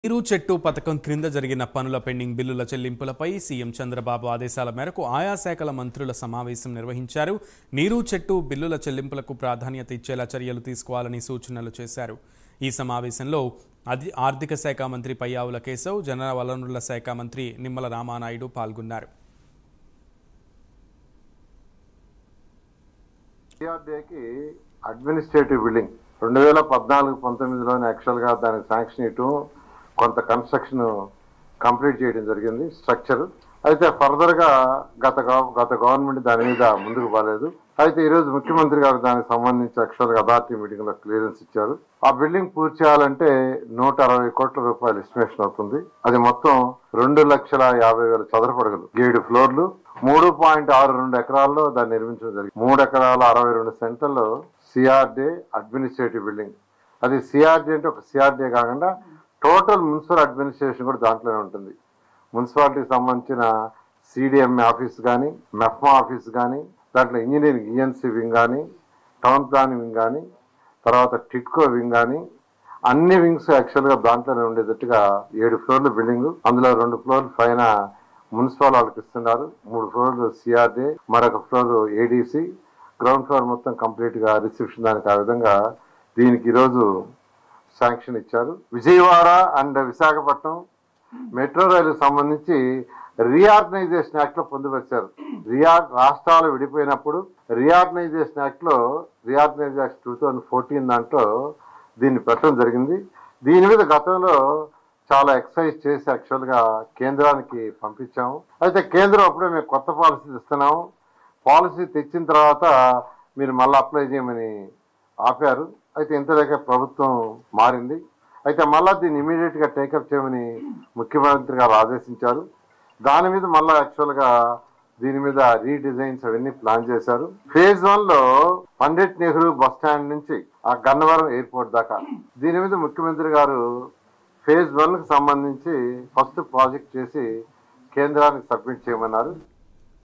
నీరు చెట్టు పథకం క్రింద జరిగిన పనుల పెండింగ్ బిల్లుల చెల్లింపులపై సీఎం చంద్రబాబు ఆదేశాల మేరకు ఆయా శాఖల మంత్రుల సమావేశం నిర్వహించారు నీరు చెట్టు బిల్లుల చెల్లింపులకు ప్రాధాన్యత ఇచ్చేలా చర్యలు తీసుకోవాలని సూచనలు చేశారు ఈ సమావేశంలో అధి ఆర్థిక శాఖ మంత్రి పయ్యావుల కేశవ్ జన వనరుల శాఖ మంత్రి నిమ్మల రామానాయుడు పాల్గొన్నారు సిఆర్డీఏకి అడ్మినిస్ట్రేటివ్ బిల్డింగ్ రెండు వేల పద్నాలుగు పంతొమ్మిదిలోనే యాక్చువల్గా దానికి శాంక్షన్ ఇవ్వటం కొంత కన్స్ట్రక్షన్ కంప్లీట్ చేయడం జరిగింది స్ట్రక్చర్ అయితే ఫర్దర్ గా గత గవ- గత గవర్నమెంట్ దాని మీద ముందుకు పోలేదు అయితే ఈ రోజు ముఖ్యమంత్రి గారు దానికి సంబంధించి యాక్చువల్ గా అథారిటీ మీటింగ్ లో క్లియరెన్స్ ఇచ్చారు ఆ బిల్డింగ్ పూర్తి చేయాలంటే నూట అరవై కోట్ల రూపాయలు ఎస్టిమేషన్ అవుతుంది అది మొత్తం రెండు లక్షల యాభై వేల చదరపు అడుగులు ఏడు ఫ్లోర్లు మూడు పాయింట్ ఆరు రెండు ఎకరాల్లో దాన్ని నిర్మించడం జరిగింది మూడు ఎకరాల అరవై రెండు సెంటర్లో సిఆర్డే అడ్మినిస్ట్రేటివ్ బిల్డింగ్ అది సిఆర్డీ అంటే ఒక సిఆర్డీ కాకుండా టోటల్ మున్సిపల్ అడ్మినిస్ట్రేషన్ కూడా దాంట్లోనే ఉంటుంది మున్సిపాలిటీకి సంబంధించిన సిడిఎంఏ ఆఫీస్ కానీ మెఫ్మా ఆఫీస్ కానీ దాంట్లో ఇంజనీరింగ్ ఈఎన్సీ వింగ్ కానీ టౌన్ ప్లానింగ్ వింగ్ కానీ తర్వాత టిట్కో వింగ్ కానీ అన్ని వింగ్స్ యాక్చువల్గా దాంట్లోనే ఉండేటట్టుగా ఏడు ఫ్లోర్ల బిల్డింగ్ అందులో రెండు ఫ్లోర్లు పైన మున్సిపల్ వాళ్ళకి ఇస్తున్నారు మూడు ఫ్లోర్లు సిఆర్డే మరొక ఫ్లోర్ ఏడీసీ గ్రౌండ్ ఫ్లోర్ మొత్తం కంప్లీట్ గా రిసెప్షన్ దానికి ఆ విధంగా దీనికి ఈరోజు శాంక్షన్ ఇచ్చారు Vijayawada and Visakhapatnam metro rail సంబంధించి రీఆర్గనైజేషన్ యాక్ట్ లో పొందుపరిచారు రియా రాష్ట్రాలు విడిపోయినప్పుడు రీఆర్గనైజేషన్ యాక్ట్ లో reorganization act two thousand fourteen దాంట్లో దీన్ని పెట్టడం జరిగింది దీని మీద గతంలో చాలా ఎక్సర్సైజ్ చేసి యాక్చువల్ గా కేంద్రానికి పంపించాము అయితే కేంద్రం అప్పుడే మేము కొత్త పాలసీ ఇస్తున్నాము పాలసీ తెచ్చిన తర్వాత మీరు మళ్ళీ అప్లై చేయమని ఆపారు అయితే ఇంతదాకా ప్రభుత్వం మారింది అయితే మళ్ళా దీన్ని ఇమీడియట్ గా టేకప్ చేయమని ముఖ్యమంత్రి గారు ఆదేశించారు దాని మీద మళ్ళా యాక్చువల్ గా దీని మీద రీడిజైన్స్ అవన్నీ ప్లాన్ చేశారు ఫేజ్ వన్ లో పండిట్ నెహ్రూ బస్ స్టాండ్ నుంచి ఆ గన్నవరం ఎయిర్పోర్ట్ దాకా దీని మీద ముఖ్యమంత్రి గారు ఫేజ్ వన్ కి సంబంధించి ఫస్ట్ ప్రాజెక్ట్ చేసి కేంద్రానికి సబ్మిట్ చేయమన్నారు